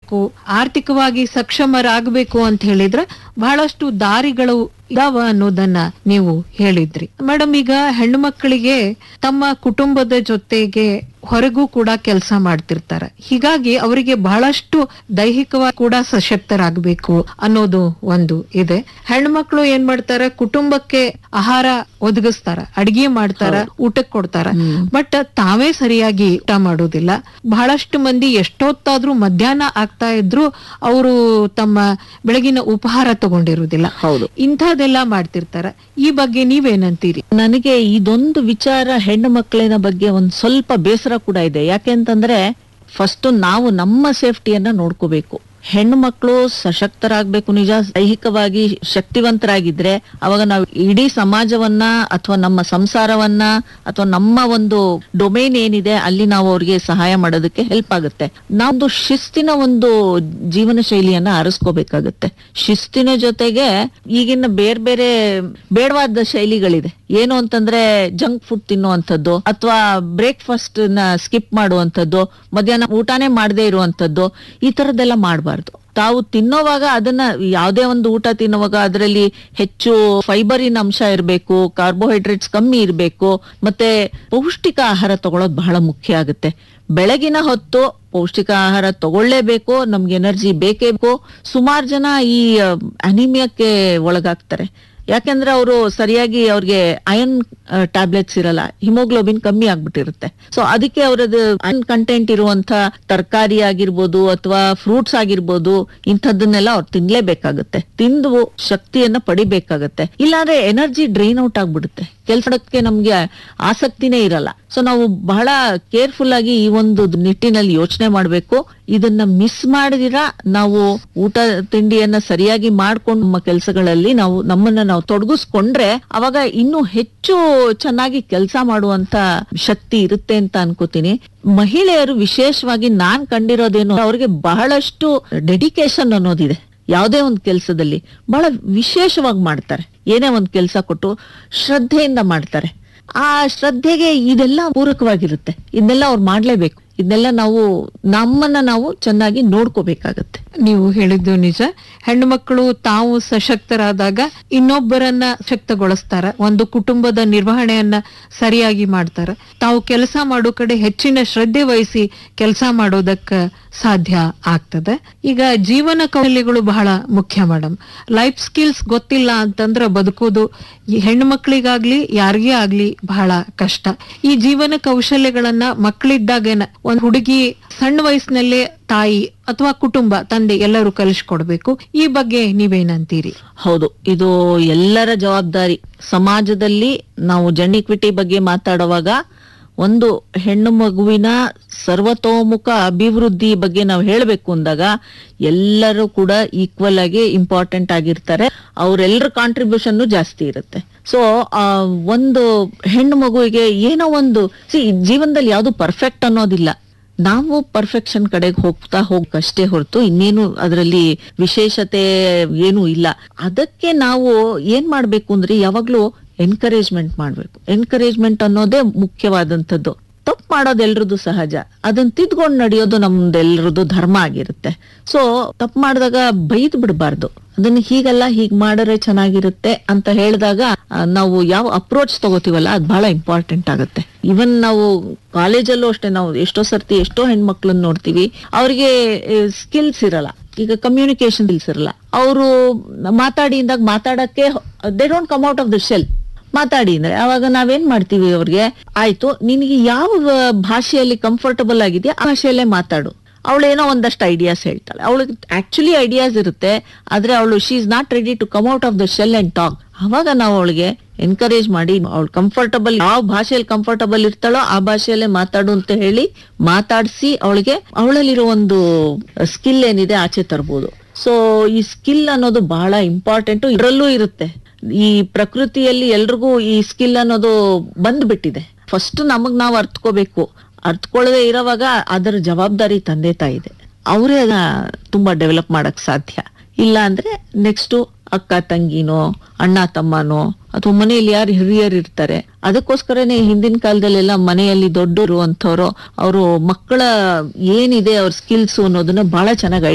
ಆಗ್ಬೇಕು ಆರ್ಥಿಕವಾಗಿ ಸಕ್ಷಮರಾಗಬೇಕು ಅಂತ ಹೇಳಿದ್ರೆ ಬಹಳಷ್ಟು ದಾರಿಗಳು ಇದಾವ ಅನ್ನೋದನ್ನ ನೀವು ಹೇಳಿದ್ರಿ ಮೇಡಮ್ ಈಗ ಹೆಣ್ಣು ಮಕ್ಕಳಿಗೆ ತಮ್ಮ ಕುಟುಂಬದ ಜೊತೆಗೆ ಹೊರಗೂ ಕೂಡ ಕೆಲಸ ಮಾಡ್ತಿರ್ತಾರೆ ಹೀಗಾಗಿ ಅವರಿಗೆ ಬಹಳಷ್ಟು ದೈಹಿಕವಾಗಿ ಕೂಡ ಸಶಕ್ತರಾಗಬೇಕು ಅನ್ನೋದು ಒಂದು ಇದೆ ಹೆಣ್ಣು ಮಕ್ಕಳು ಏನ್ ಮಾಡ್ತಾರ ಕುಟುಂಬಕ್ಕೆ ಆಹಾರ ಒದಗಿಸ್ತಾರ ಅಡಿಗೆ ಮಾಡ್ತಾರ ಊಟಕ್ಕೆ ಕೊಡ್ತಾರ ಬಟ್ ತಾವೇ ಸರಿಯಾಗಿ ಊಟ ಮಾಡೋದಿಲ್ಲ ಬಹಳಷ್ಟು ಮಂದಿ ಎಷ್ಟೊತ್ತಾದ್ರೂ ಮಧ್ಯಾಹ್ನ ಆಗ್ತಾ ಇದ್ರು ಅವರು ತಮ್ಮ ಬೆಳಗಿನ ಉಪಹಾರ ತಗೊಂಡಿರುವುದಿಲ್ಲ ಹೌದು ಇಂಥದೆಲ್ಲ ಮಾಡ್ತಿರ್ತಾರ ಈ ಬಗ್ಗೆ ನೀವೇನಂತೀರಿ ನನಗೆ ಇದೊಂದು ವಿಚಾರ ಹೆಣ್ಣು ಮಕ್ಕಳಿನ ಬಗ್ಗೆ ಒಂದ್ ಸ್ವಲ್ಪ ಬೇಸರ ಕೂಡ ಇದೆ ಯಾಕೆಂತಂದ್ರೆ ಫಸ್ಟ್ ನಾವು ನಮ್ಮ ಸೇಫ್ಟಿಯನ್ನ ನೋಡ್ಕೋಬೇಕು ಹೆಣ್ಣು ಮಕ್ಕಳು ಸಶಕ್ತರಾಗ್ಬೇಕು ನಿಜ ದೈಹಿಕವಾಗಿ ಶಕ್ತಿವಂತರಾಗಿದ್ರೆ ಅವಾಗ ನಾವು ಇಡೀ ಸಮಾಜವನ್ನ ಅಥವಾ ನಮ್ಮ ಸಂಸಾರವನ್ನ ಅಥವಾ ನಮ್ಮ ಒಂದು ಡೊಮೇನ್ ಏನಿದೆ ಅಲ್ಲಿ ನಾವು ಅವ್ರಿಗೆ ಸಹಾಯ ಮಾಡೋದಕ್ಕೆ ಹೆಲ್ಪ್ ಆಗುತ್ತೆ ನಮ್ದು ಶಿಸ್ತಿನ ಒಂದು ಜೀವನ ಶೈಲಿಯನ್ನ ಆರಿಸ್ಕೋಬೇಕಾಗತ್ತೆ ಶಿಸ್ತಿನ ಜೊತೆಗೆ ಈಗಿನ ಬೇರೆ ಬೇರೆ ಬೇಡವಾದ ಶೈಲಿಗಳಿದೆ ಏನು ಅಂತಂದ್ರೆ ಜಂಕ್ ಫುಡ್ ತಿನ್ನುವಂಥದ್ದು ಅಥವಾ ಬ್ರೇಕ್ಫಾಸ್ಟ್ ನ ಸ್ಕಿಪ್ ಮಾಡುವಂಥದ್ದು ಮಧ್ಯಾಹ್ನ ಊಟನೇ ಮಾಡದೇ ಇರುವಂತದ್ದು ಈ ತರದ್ದೆಲ್ಲ ಮಾಡಬಾರ್ದು ತಾವು ತಿನ್ನೋವಾಗ ಅದನ್ನ ಯಾವುದೇ ಒಂದು ಊಟ ತಿನ್ನುವಾಗ ಅದರಲ್ಲಿ ಹೆಚ್ಚು ಫೈಬರಿನ ಅಂಶ ಇರಬೇಕು ಕಾರ್ಬೋಹೈಡ್ರೇಟ್ಸ್ ಕಮ್ಮಿ ಇರಬೇಕು ಮತ್ತೆ ಪೌಷ್ಟಿಕ ಆಹಾರ ತಗೊಳ್ಳೋದು ಬಹಳ ಮುಖ್ಯ ಆಗುತ್ತೆ ಬೆಳಗಿನ ಹೊತ್ತು ಪೌಷ್ಟಿಕ ಆಹಾರ ತಗೊಳ್ಳೇಬೇಕು ನಮ್ಗೆ ಎನರ್ಜಿ ಬೇಕೇ ಬೇಕು ಸುಮಾರು ಜನ ಈ ಅನಿಮಿಯಕ್ಕೆ ಒಳಗಾಗ್ತಾರೆ ಯಾಕೆಂದ್ರೆ ಅವರು ಸರಿಯಾಗಿ ಅವ್ರಿಗೆ ಅಯನ್ ಟ್ಯಾಬ್ಲೆಟ್ಸ್ ಇರಲ್ಲ ಹಿಮೋಗ್ಲೋಬಿನ್ ಕಮ್ಮಿ ಆಗ್ಬಿಟ್ಟಿರುತ್ತೆ ಸೊ ಅದಕ್ಕೆ ಅವರದ್ದು ಅಯನ್ ಕಂಟೆಂಟ್ ಇರುವಂತ ತರಕಾರಿ ಆಗಿರ್ಬೋದು ಅಥವಾ ಫ್ರೂಟ್ಸ್ ಆಗಿರ್ಬೋದು ಇಂಥದ್ದನ್ನೆಲ್ಲ ಅವ್ರು ತಿನ್ಲೇಬೇಕಾಗುತ್ತೆ ತಿಂದು ಶಕ್ತಿಯನ್ನ ಪಡಿಬೇಕಾಗತ್ತೆ ಇಲ್ಲಾಂದ್ರೆ ಎನರ್ಜಿ ಡ್ರೈನ್ ಔಟ್ ಆಗ್ಬಿಡುತ್ತೆ ಕೆಲ್ಸಕ್ಕೆ ನಮ್ಗೆ ಆಸಕ್ತಿನೇ ಇರಲ್ಲ ಸೊ ನಾವು ಬಹಳ ಕೇರ್ಫುಲ್ ಆಗಿ ಈ ಒಂದು ನಿಟ್ಟಿನಲ್ಲಿ ಯೋಚನೆ ಮಾಡಬೇಕು ಇದನ್ನ ಮಿಸ್ ಮಾಡಿದಿರ ನಾವು ಊಟ ತಿಂಡಿಯನ್ನ ಸರಿಯಾಗಿ ಮಾಡ್ಕೊಂಡು ನಮ್ಮ ಕೆಲಸಗಳಲ್ಲಿ ನಾವು ನಮ್ಮನ್ನ ನಾವು ತೊಡಗಿಸ್ಕೊಂಡ್ರೆ ಅವಾಗ ಇನ್ನೂ ಹೆಚ್ಚು ಚೆನ್ನಾಗಿ ಕೆಲಸ ಮಾಡುವಂತ ಶಕ್ತಿ ಇರುತ್ತೆ ಅಂತ ಅನ್ಕೋತೀನಿ ಮಹಿಳೆಯರು ವಿಶೇಷವಾಗಿ ನಾನ್ ಕಂಡಿರೋದೇನು ಅವ್ರಿಗೆ ಬಹಳಷ್ಟು ಡೆಡಿಕೇಶನ್ ಅನ್ನೋದಿದೆ ಯಾವುದೇ ಒಂದು ಕೆಲಸದಲ್ಲಿ ಬಹಳ ವಿಶೇಷವಾಗಿ ಮಾಡ್ತಾರೆ ಏನೇ ಒಂದು ಕೆಲಸ ಕೊಟ್ಟು ಶ್ರದ್ಧೆಯಿಂದ ಮಾಡ್ತಾರೆ ಆ ಶ್ರದ್ಧೆಗೆ ಇದೆಲ್ಲ ಪೂರಕವಾಗಿರುತ್ತೆ ಇದನ್ನೆಲ್ಲ ಅವ್ರು ಮಾಡ್ಲೇಬೇಕು ಇದನ್ನೆಲ್ಲ ನಾವು ನಮ್ಮನ್ನ ನಾವು ಚೆನ್ನಾಗಿ ನೋಡ್ಕೋಬೇಕಾಗತ್ತೆ ನೀವು ಹೇಳಿದ್ದು ನಿಜ ಹೆಣ್ಣು ಮಕ್ಕಳು ತಾವು ಸಶಕ್ತರಾದಾಗ ಇನ್ನೊಬ್ಬರನ್ನ ಶಕ್ತಗೊಳಿಸ್ತಾರ ಒಂದು ಕುಟುಂಬದ ನಿರ್ವಹಣೆಯನ್ನ ಸರಿಯಾಗಿ ಮಾಡ್ತಾರ ತಾವು ಕೆಲಸ ಮಾಡೋ ಕಡೆ ಹೆಚ್ಚಿನ ಶ್ರದ್ಧೆ ವಹಿಸಿ ಕೆಲಸ ಮಾಡೋದಕ್ಕ ಸಾಧ್ಯ ಆಗ್ತದೆ ಈಗ ಜೀವನ ಕೌಶಲ್ಯಗಳು ಬಹಳ ಮುಖ್ಯ ಮೇಡಮ್ ಲೈಫ್ ಸ್ಕಿಲ್ಸ್ ಗೊತ್ತಿಲ್ಲ ಅಂತಂದ್ರ ಬದುಕೋದು ಈ ಹೆಣ್ಣು ಮಕ್ಕಳಿಗಾಗ್ಲಿ ಯಾರಿಗೇ ಆಗ್ಲಿ ಬಹಳ ಕಷ್ಟ ಈ ಜೀವನ ಕೌಶಲ್ಯಗಳನ್ನ ಮಕ್ಕಳಿದ್ದಾಗೇನ ಒಂದ್ ಹುಡುಗಿ ಸಣ್ಣ ವಯಸ್ಸಿನಲ್ಲೇ ತಾಯಿ ಅಥವಾ ಕುಟುಂಬ ತಂದೆ ಎಲ್ಲರೂ ಕಲಿಸ್ಕೊಡ್ಬೇಕು ಈ ಬಗ್ಗೆ ನೀವೇನಂತೀರಿ ಹೌದು ಇದು ಎಲ್ಲರ ಜವಾಬ್ದಾರಿ ಸಮಾಜದಲ್ಲಿ ನಾವು ಜೆಂಡಿಕ್ವಿಟಿ ಬಗ್ಗೆ ಮಾತಾಡುವಾಗ ಒಂದು ಹೆಣ್ಣು ಮಗುವಿನ ಸರ್ವತೋಮುಖ ಅಭಿವೃದ್ಧಿ ಬಗ್ಗೆ ನಾವು ಹೇಳಬೇಕು ಅಂದಾಗ ಎಲ್ಲರೂ ಕೂಡ ಈಕ್ವಲ್ ಆಗಿ ಇಂಪಾರ್ಟೆಂಟ್ ಆಗಿರ್ತಾರೆ ಅವರೆಲ್ಲರ ಕಾಂಟ್ರಿಬ್ಯೂಷನ್ ಜಾಸ್ತಿ ಇರುತ್ತೆ ಸೊ ಒಂದು ಹೆಣ್ಣು ಮಗುವಿಗೆ ಏನೋ ಒಂದು ಸಿ ಜೀವನದಲ್ಲಿ ಯಾವುದು ಪರ್ಫೆಕ್ಟ್ ಅನ್ನೋದಿಲ್ಲ ನಾವು ಪರ್ಫೆಕ್ಷನ್ ಕಡೆಗೆ ಹೋಗ್ತಾ ಹೋಗಕ್ಕಷ್ಟೇ ಹೊರತು ಇನ್ನೇನು ಅದರಲ್ಲಿ ವಿಶೇಷತೆ ಏನು ಇಲ್ಲ ಅದಕ್ಕೆ ನಾವು ಏನ್ ಮಾಡ್ಬೇಕು ಅಂದ್ರೆ ಯಾವಾಗ್ಲೂ ಎನ್ಕರೇಜ್ಮೆಂಟ್ ಮಾಡ್ಬೇಕು ಎನ್ಕರೇಜ್ಮೆಂಟ್ ಅನ್ನೋದೇ ಮುಖ್ಯವಾದಂಥದ್ದು ತಪ್ಪು ಮಾಡೋದು ಎಲ್ರದ್ದು ಸಹಜ ಅದನ್ನ ತಿದ್ಕೊಂಡು ನಡೆಯೋದು ನಮ್ದೆಲ್ರದ್ದು ಧರ್ಮ ಆಗಿರುತ್ತೆ ಸೊ ತಪ್ಪು ಮಾಡಿದಾಗ ಬೈದ್ ಬಿಡಬಾರ್ದು ಅದನ್ನ ಹೀಗಲ್ಲ ಹೀಗ್ ಮಾಡಿದ್ರೆ ಚೆನ್ನಾಗಿರುತ್ತೆ ಅಂತ ಹೇಳಿದಾಗ ಆ, ನಾವು ಯಾವ ಅಪ್ರೋಚ್ ತಗೋತೀವಲ್ಲ ಅದು ಬಹಳ ಇಂಪಾರ್ಟೆಂಟ್ ಆಗುತ್ತೆ ಇವನ್ ನಾವು ಕಾಲೇಜಲ್ಲೂ ಅಷ್ಟೇ ನಾವು ಎಷ್ಟೋ ಸರ್ತಿ ಎಷ್ಟೋ ಹೆಣ್ಮಕ್ಳನ್ನ ನೋಡ್ತೀವಿ ಅವ್ರಿಗೆ ಸ್ಕಿಲ್ಸ್ ಇರಲ್ಲ ಈಗ ಕಮ್ಯುನಿಕೇಶನ್ ಸ್ಕಿಲ್ಸ್ ಇರಲ್ಲ ಅವರು ಮಾತಾಡಿ ಇಂದಾಗ ಮಾತಾಡಕ್ಕೆ they don't come out of the shell ಮಾತಾಡಿ ಅಂದ್ರೆ ಅವಾಗ ನಾವೇನ್ ಮಾಡ್ತೀವಿ ಅವ್ರಿಗೆ ಆಯ್ತು ನಿನಗೆ ಯಾವ ಭಾಷೆಯಲ್ಲಿ ಕಂಫರ್ಟಬಲ್ ಆಗಿದೆಯಾ ಆ ಭಾಷೆಯಲ್ಲೇ ಮಾತಾಡು ಅವಳೇನೋ ಒಂದಷ್ಟು ಐಡಿಯಾಸ್ ಹೇಳ್ತಾಳೆ ಅವಳಿಗೆ ಆಕ್ಚುಲಿ ಐಡಿಯಾಸ್ ಇರುತ್ತೆ ಆದ್ರೆ ಅವಳು she is not ready to come out of the shell and talk ಅವಾಗ ನಾವು ಅವಳಿಗೆ ಎನ್ಕರೇಜ್ ಮಾಡಿ ಅವಳು ಕಂಫರ್ಟಬಲ್ ಯಾವ ಭಾಷೆಯಲ್ಲಿ ಕಂಫರ್ಟಬಲ್ ಇರ್ತಾಳೋ ಆ ಭಾಷೆಯಲ್ಲೇ ಮಾತಾಡು ಅಂತ ಹೇಳಿ ಮಾತಾಡಿಸಿ ಅವಳಿಗೆ ಅವಳಲ್ಲಿರೋ ಒಂದು ಸ್ಕಿಲ್ ಏನಿದೆ ಆಚೆ ತರ್ಬೋದು ಸೊ ಈ ಸ್ಕಿಲ್ ಅನ್ನೋದು ಬಹಳ ಇಂಪಾರ್ಟೆಂಟ್ ಇದರಲ್ಲೂ ಇರುತ್ತೆ ಈ ಪ್ರಕೃತಿಯಲ್ಲಿ ಎಲ್ರಿಗೂ ಈ ಸ್ಕಿಲ್ ಅನ್ನೋದು ಬಂದ್ಬಿಟ್ಟಿದೆ ಫಸ್ಟ್ ನಮಗ್ ನಾವು ಅರ್ತ್ಕೋಬೇಕು ಅರ್ತ್ಕೊಳ್ಳದೆ ಇರೋವಾಗ ಅದರ ಜವಾಬ್ದಾರಿ ತಂದೆ ತಾಯಿದೆ ಅವರೇ ಅದನ್ನ ತುಂಬಾ ಡೆವಲಪ್ ಮಾಡಕ್ ಸಾಧ್ಯ ಇಲ್ಲ ಅಂದ್ರೆ ನೆಕ್ಸ್ಟ್ ಅಕ್ಕ ತಂಗಿನೋ ಅಣ್ಣ ತಮ್ಮನೋ ಅಥವಾ ಮನೆಯಲ್ಲಿ ಯಾರು ಹಿರಿಯರು ಇರ್ತಾರೆ ಅದಕ್ಕೋಸ್ಕರನೇ ಹಿಂದಿನ ಕಾಲದಲ್ಲೆಲ್ಲ ಮನೆಯಲ್ಲಿ ದೊಡ್ಡವರು ಅಂತವ್ರು ಅವರು ಮಕ್ಕಳ ಏನಿದೆ ಅವ್ರ ಸ್ಕಿಲ್ಸ್ ಅನ್ನೋದನ್ನ ಬಹಳ ಚೆನ್ನಾಗಿ